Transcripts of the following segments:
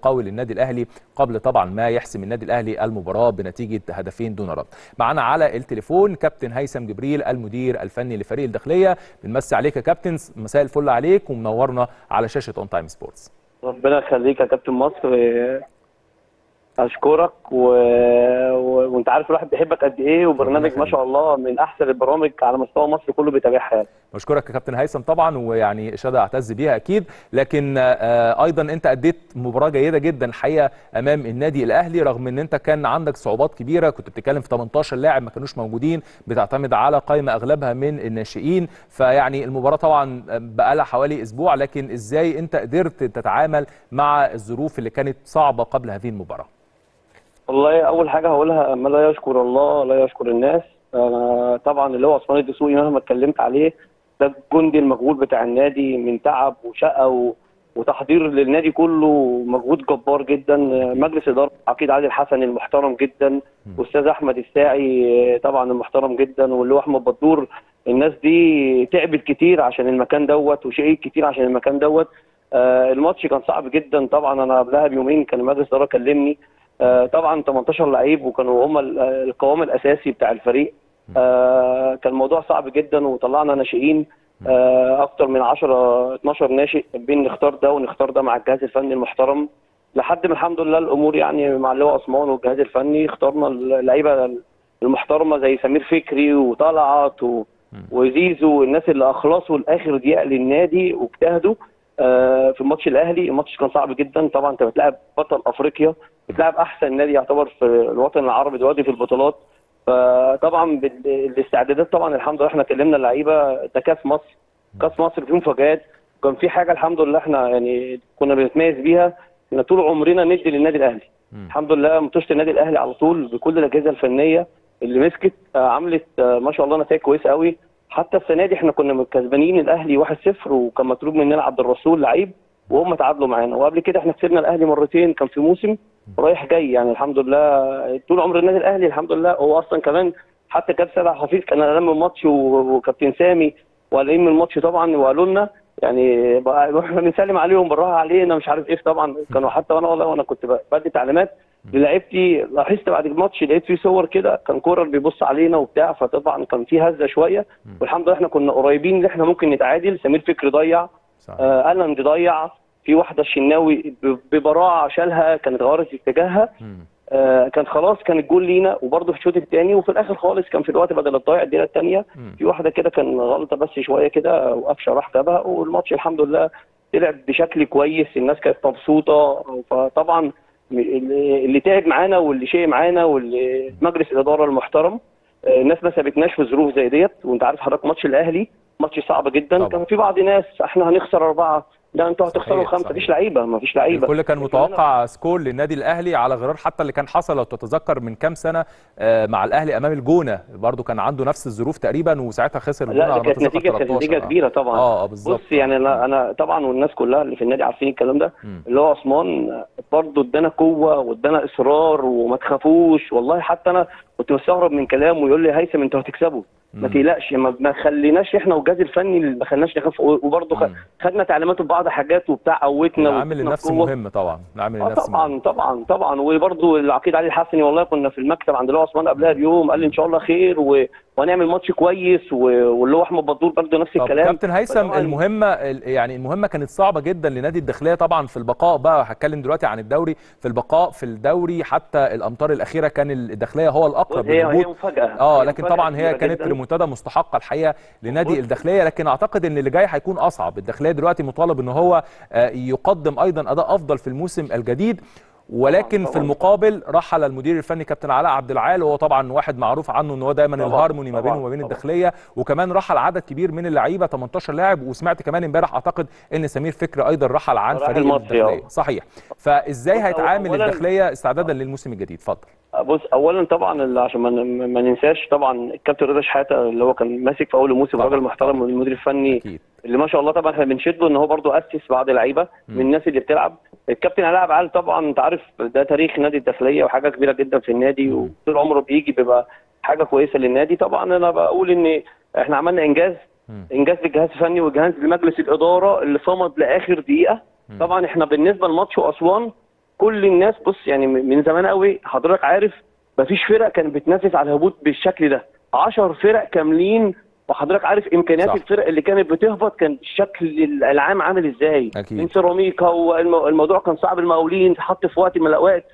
قوي للنادي الاهلي قبل طبعا ما يحسم النادي الاهلي المباراه بنتيجه هدفين دون رد معانا على التليفون كابتن هيثم جبريل المدير الفني لفريق الداخليه بنمسي عليك يا كابتن مساء الفل عليك ومنورنا على شاشه اون تايم سبورتس ربنا يخليك يا كابتن مصر اشكرك و... و... وانت عارف الواحد بيحبك قد ايه وبرنامج ما شاء الله من احسن البرامج على مستوى مصر كله بيتابعها يعني. بشكرك يا كابتن هيثم طبعا ويعني اشاده اعتز بيها اكيد لكن آه ايضا انت اديت مباراه جيده جدا الحقيقه امام النادي الاهلي رغم ان انت كان عندك صعوبات كبيره كنت بتتكلم في 18 لاعب ما كانوش موجودين بتعتمد على قائمه اغلبها من الناشئين فيعني المباراه طبعا بقى لها حوالي اسبوع لكن ازاي انت قدرت تتعامل مع الظروف اللي كانت صعبه قبل هذه المباراه والله اول حاجه هقولها ما لا يشكر الله لا يشكر الناس أنا طبعا اللي هو عثمان الدسوقي مهما اتكلمت عليه ده الجندي المجهول بتاع النادي من تعب وشقه و... وتحضير للنادي كله مجهود جبار جدا مجلس اداره عقيد عادل حسن المحترم جدا واستاذ احمد الساعي طبعا المحترم جدا واللي هو احمد بدور الناس دي تعبت كتير عشان المكان دوت وشقيت كتير عشان المكان دوت آه الماتش كان صعب جدا طبعا انا قبلها بيومين كان مجلس اداره كلمني آه طبعا 18 لعيب وكانوا هم القوام الاساسي بتاع الفريق آه كان الموضوع صعب جدا وطلعنا ناشئين آه اكتر من 10 12 ناشئ بين نختار ده ونختار ده مع الجهاز الفني المحترم لحد ما الحمد لله الامور يعني مع اللواء عثمان والجهاز الفني اخترنا اللعيبه المحترمه زي سمير فكري وطلعت و... وزيزو والناس اللي اخلصوا لاخر دقيقه للنادي واجتهدوا آه في الماتش الاهلي الماتش كان صعب جدا طبعا انت بتلاعب بطل افريقيا بتلاعب احسن نادي يعتبر في الوطن العربي دلوقتي في البطولات فطبعا الاستعدادات طبعا الحمد لله احنا كلمنا اللعيبه ده كاس مصر كاس مصر فيه مفاجات كان في حاجه الحمد لله احنا يعني كنا بنتميز بيها ان طول عمرنا ندي للنادي الاهلي الحمد لله مطوشه النادي الاهلي على طول بكل الاجهزه الفنيه اللي مسكت عملت ما شاء الله نتائج كويسه قوي حتى السنه دي احنا كنا كسبانين الاهلي 1-0 وكان مطلوب مننا عبد الرسول لعيب وهم تعادلوا معانا وقبل كده احنا كسبنا الاهلي مرتين كان في موسم رايح جاي يعني الحمد لله طول عمر النادي الاهلي الحمد لله هو اصلا كمان حتى كابتن سيد حفيظ كان لم الماتش وكابتن سامي وقالين من الماتش طبعا وقالوا لنا يعني احنا بنسلم عليهم بالراحه علينا مش عارف ايه طبعا كانوا حتى وانا والله وانا كنت بدي تعليمات للعيبتي لاحظت بعد الماتش لقيت في صور كده كان كورر بيبص علينا وبتاع فطبعا كان في هزه شويه والحمد لله احنا كنا قريبين ان احنا ممكن نتعادل سمير فكري ضيع آه الند ضيع في واحده الشناوي ببراعه شالها كانت غيرت اتجاهها آه كان خلاص كان الجول لينا وبرده في الشوط الثاني وفي الاخر خالص كان في الوقت بدل الضايع الدقيقه الثانيه في واحده كده كان غلطه بس شويه كده وقفشه راح جابها والماتش الحمد لله طلع بشكل كويس الناس كانت مبسوطه فطبعا اللي تعب معانا واللي شيء معانا واللي مجلس الاداره المحترم الناس ما سابتناش في ظروف زي ديت وانت عارف حضرتك ماتش الاهلي ماتش صعب جدا طبعا. كان في بعض ناس احنا هنخسر اربعه لا انتوا هتخسروا خمسه مفيش لعيبه مفيش لعيبه الكل كان متوقع سكور للنادي الاهلي على غرار حتى اللي كان حصل لو تتذكر من كام سنه مع الاهلي امام الجونه برده كان عنده نفس الظروف تقريبا وساعتها خسر الجونه على كانت نتيجه كانت نتيجه كبيره طبعا اه بالظبط بص يعني انا انا طبعا والناس كلها اللي في النادي عارفين الكلام ده م. اللي هو عثمان برده ادانا قوه وادانا اصرار وما تخافوش والله حتى انا كنت مستغرب من كلامه يقول لي هيثم انتوا هتكسبوا ما تقلقش ما خليناش احنا والجهاز الفني ما خليناش نخاف وبرضه خدنا تعليمات ببعض حاجات وبتاع قوتنا العامل النفسي مهم طبعا العامل آه النفسي طبعا مهم. طبعا طبعا وبرضه العقيد علي الحسني والله كنا في المكتب عند اللي هو عثمان قبلها بيوم قال لي ان شاء الله خير و... وهنعمل ماتش كويس و... واللي هو احمد بدور برضه نفس الكلام كابتن هيثم المهمه يعني المهمه كانت صعبه جدا لنادي الداخليه طبعا في البقاء بقى هتكلم دلوقتي عن الدوري في البقاء في الدوري حتى الامتار الاخيره كان الداخليه هو الاقرب هي هي مفاجاه اه لكن طبعا هي كانت ريمونتادا مستحقه الحقيقه لنادي الداخليه لكن اعتقد ان اللي جاي هيكون اصعب الداخليه دلوقتي مطالب ان هو يقدم ايضا اداء افضل في الموسم الجديد ولكن طبعًا في المقابل رحل المدير الفني كابتن علاء عبد العال وهو طبعا واحد معروف عنه ان هو دايما الهارموني ما بينه وما بين الداخليه وكمان رحل عدد كبير من اللعيبه 18 لاعب وسمعت كمان امبارح اعتقد ان سمير فكري ايضا رحل عن فريق الداخليه صحيح فازاي هيتعامل الداخليه استعدادا للموسم الجديد اتفضل بص اولا طبعا عشان ما ننساش طبعا الكابتن رضا شحاته اللي هو كان ماسك في اول الموسم راجل محترم والمدير الفني أكيد. اللي ما شاء الله طبعا احنا بنشده ان هو برده اسس بعض لعيبه من الناس اللي بتلعب الكابتن علاء عبد العال طبعا انت عارف ده تاريخ نادي الداخليه وحاجه كبيره جدا في النادي وطول عمره بيجي بيبقى حاجه كويسه للنادي طبعا انا بقول ان احنا عملنا انجاز انجاز للجهاز الفني وجهاز لمجلس الاداره اللي صمد لاخر دقيقه طبعا احنا بالنسبه لماتش اسوان كل الناس بص يعني من زمان قوي حضرتك عارف مفيش فرق كانت بتنافس على الهبوط بالشكل ده 10 فرق كاملين وحضرتك عارف امكانيات صح. الفرق اللي كانت بتهبط كان الشكل العام عامل ازاي أكيد. من سيراميكا والموضوع كان صعب المقاولين اتحط في وقت من الاوقات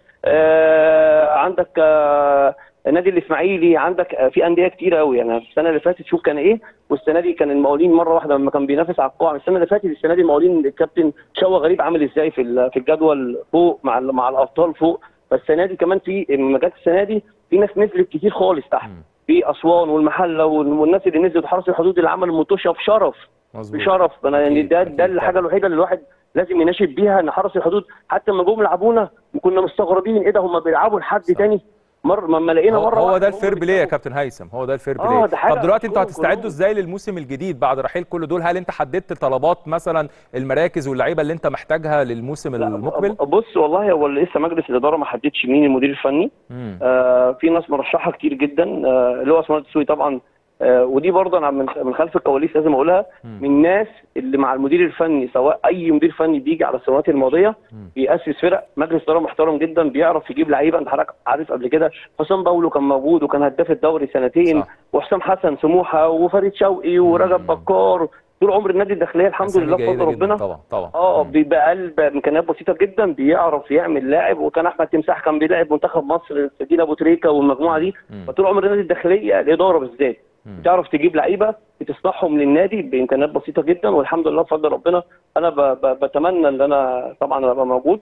آه عندك آه النادي الاسماعيلي عندك آه في انديه كتير قوي يعني السنه اللي فاتت شوف كان ايه والسنه دي كان المقاولين مره واحده لما كان بينافس على القاع السنه اللي فاتت السنه دي المقاولين الكابتن شوقي غريب عامل ازاي في ال- في الجدول فوق مع ال- مع الابطال فوق فالسنه دي كمان في لما جت السنه دي في ناس نزلت كتير خالص تحت في اسوان والمحله وال- والناس اللي نزلت حرس الحدود اللي عمل المطوشه بشرف مظبوط بشرف انا يعني أكيد، ده أكيد ده الحاجه طبعاً. الوحيده اللي الواحد لازم يناشد بيها ان حرس الحدود حتى لما جم لعبونا كنا مستغربين ايه ده هم بيلعبوا لحد صح. تاني مره ما لقينا هو, مره هو واحدة ده هم الفير بلاي يا بيكسبوا. كابتن هيثم هو ده الفير آه، بلاي ده حاجة طب دلوقتي انتوا مشهورة هتستعدوا كلهم. ازاي للموسم الجديد بعد رحيل كل دول هل انت حددت طلبات مثلا المراكز واللعيبه اللي انت محتاجها للموسم لا، المقبل بص والله هو لسه مجلس الاداره ما حددش مين المدير الفني مم. آه في ناس مرشحه كتير جدا آه اللي هو اسماعيل الدسوقي طبعا آه ودي برضه انا من من خلف الكواليس لازم اقولها من الناس اللي مع المدير الفني سواء اي مدير فني بيجي على السنوات الماضيه بيأسس فرق مجلس اداره محترم جدا بيعرف يجيب لعيبه انت حضرتك عارف قبل كده حسام باولو كان موجود وكان هداف الدوري سنتين صح. وحسام حسن سموحه وفريد شوقي ورجب بكار طول عمر النادي الداخليه الحمد أسامي لله جيدة بفضل جداً ربنا طبعا طبعا اه مم. بيبقى قلب امكانيات بسيطه جدا بيعرف يعمل لاعب وكان احمد تمساح كان بيلاعب منتخب مصر سجين ابو تريكه والمجموعه دي مم. فطول عمر النادي الداخليه الاداره بالذات مم. بتعرف تجيب لعيبه بتصلحهم للنادي بامكانيات بسيطه جدا والحمد لله بفضل ربنا انا ب ب بتمنى ان انا طبعا ابقى موجود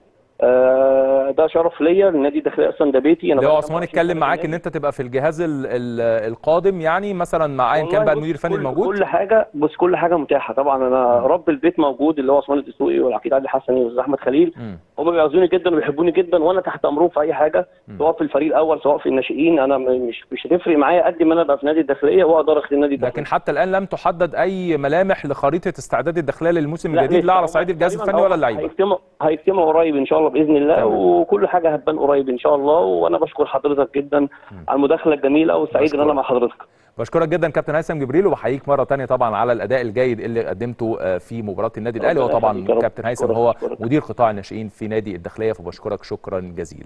آه ده شرف ليا النادي الداخليه اصلا ده بيتي انا لو بقالي عثمان 25 اتكلم سنة في معاك ان النادي. انت تبقى في الجهاز ال ال القادم يعني مثلا مع ايا كان والله بقى بص، المدير الفني كل- الموجود كل حاجه بص كل حاجه متاحه طبعا انا رب البيت موجود اللي هو عثمان الدسوقي والعقيد علي الحسني والاستاذ احمد خليل مم. هم بيعزوني جدا وبيحبوني جدا وانا تحت امرهم في اي حاجه سواء في الفريق الاول سواء في الناشئين انا م- مش مش هتفرق معايا قد ما انا ابقى في نادي الداخليه واقدر اخد النادي لكن الداخليه حتى الان لم تحدد اي ملامح لخريطه استعداد الداخليه للموسم لا، الجديد لسه. لا على هم صعيد الجهاز تقريباً الفني هو ولا اللعيبه هيجتمعوا هيجتمعوا قريب ان شاء الله باذن الله تمام. وكل حاجه هتبان قريب ان شاء الله وانا بشكر حضرتك جدا على المداخله الجميله وسعيد ان انا بشكرك. مع حضرتك بشكرك جدا كابتن هيثم جبريل وبحييك مره تانية طبعا على الاداء الجيد اللي قدمته آه، في مباراه النادي الاهلي ربنا وطبعا يخليك يا رب. كابتن هيثم أشكرك، هو أشكرك. مدير قطاع الناشئين في نادي الداخليه فبشكرك شكرا جزيلا